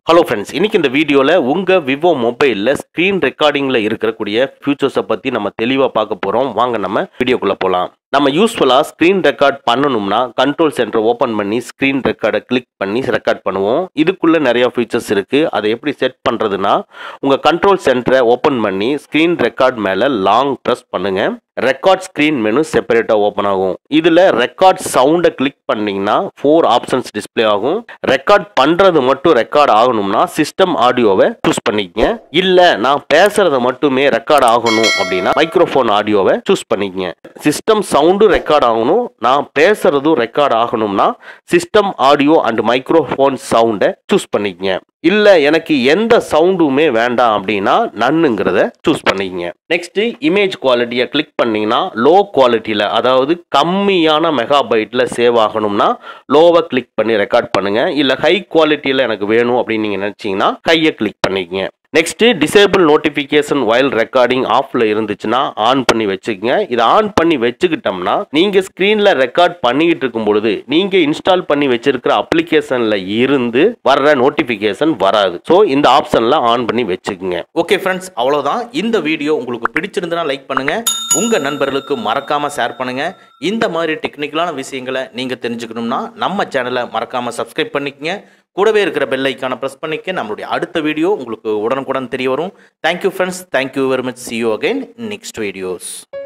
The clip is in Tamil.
ஹலோ ஃப்ரெண்ட்ஸ் இன்னைக்கு இந்த வீடியோவில் உங்கள் விவோ மொபைலில் ஸ்க்ரீன் ரெக்கார்டிங்கில் இருக்கக்கூடிய ஃபியூச்சர்ஸை பற்றி நம்ம தெளிவாக பார்க்க போகிறோம் வாங்க நம்ம வீடியோக்குள்ளே போகலாம் நம்ம யூஸ்ஃபுல்லாக ஸ்க்ரீன் ரெக்கார்ட் பண்ணணும்னா கண்ட்ரோல் சென்டர் ஓப்பன் பண்ணி ஸ்க்ரீன் ரெக்கார்டை கிளிக் பண்ணி ரெக்கார்ட் பண்ணுவோம் இதுக்குள்ளே நிறைய ஃபீச்சர்ஸ் இருக்குது அதை எப்படி செட் பண்ணுறதுனா உங்கள் கண்ட்ரோல் சென்டரை ஓப்பன் பண்ணி ஸ்க்ரீன் ரெக்கார்ட் மேலே லாங் ப்ரெஸ் பண்ணுங்கள் ரெக்கார்ட் ஸ்க்ரீன் மெனு செப்பரேட்டாக ஓப்பன் ஆகும் இதில் ரெக்கார்ட் சவுண்டை கிளிக் பண்ணிங்கன்னா ஃபோர் ஆப்ஷன்ஸ் டிஸ்ப்ளே ஆகும் ரெக்கார்ட் பண்ணுறது மட்டும் ரெக்கார்ட் ஆகணும்னா சிஸ்டம் ஆடியோவை சூஸ் பண்ணிக்கங்க இல்லை நான் பேசுறத மட்டுமே ரெக்கார்ட் ஆகணும் அப்படின்னா மைக்ரோஃபோன் ஆடியோவை சூஸ் பண்ணிக்கங்க சிஸ்டம் சவுண்டும் ரெக்கார்ட் ஆகணும் நான் பேசுறதும் ரெக்கார்ட் ஆகணும்னா சிஸ்டம் ஆடியோ அண்ட் மைக்ரோஃபோன் சவுண்டை சூஸ் பண்ணிக்கங்க இல்ல எனக்கு எந்த சவுண்டுமே வேண்டாம் அப்படின்னா நன்னுங்கிறத சூஸ் பண்ணிக்கங்க நெக்ஸ்ட் இமேஜ் குவாலிட்டியை கிளிக் பண்ணீங்கன்னா லோ குவாலிட்டியில் அதாவது கம்மியான மெகாபைட்டில் சேவ் ஆகணும்னா லோவை கிளிக் பண்ணி ரெக்கார்ட் பண்ணுங்க இல்லை ஹை குவாலிட்டியில் எனக்கு வேணும் அப்படின்னு நீங்கள் நினச்சிங்கன்னா ஹையை கிளிக் பண்ணிக்கங்க next disable notification while recording ஆஃப்ல இருந்துச்சுன்னா ஆன் பண்ணி வச்சுக்கங்க இதை ஆன் பண்ணி வச்சுக்கிட்டோம்னா நீங்க ஸ்கிரீன்ல ரெக்கார்ட் பண்ணிக்கிட்டு இருக்கும் பொழுது நீங்க இன்ஸ்டால் பண்ணி வச்சிருக்கிற அப்ளிகேஷன்ல இருந்து வர்ற நோட்டிஃபிகேஷன் வராது ஸோ இந்த ஆப்ஷன்ல ஆன் பண்ணி வச்சுக்கோங்க ஓகே ஃப்ரெண்ட்ஸ் அவ்வளோதான் இந்த வீடியோ உங்களுக்கு பிடிச்சிருந்தனா லைக் பண்ணுங்க உங்க நண்பர்களுக்கு மறக்காம ஷேர் பண்ணுங்க இந்த மாதிரி டெக்னிக்கலான விஷயங்களை நீங்க தெரிஞ்சுக்கணும்னா நம்ம சேனலை மறக்காம சப்ஸ்கிரைப் பண்ணிக்கங்க கூடவே இருக்கிற பெல் ஐக்கானை ப்ரெஸ் பண்ணிக்க நம்மளுடைய அடுத்த வீடியோ உங்களுக்கு உடனுக்குடன் தெரிய வரும் thank you friends thank you very much see you again next videos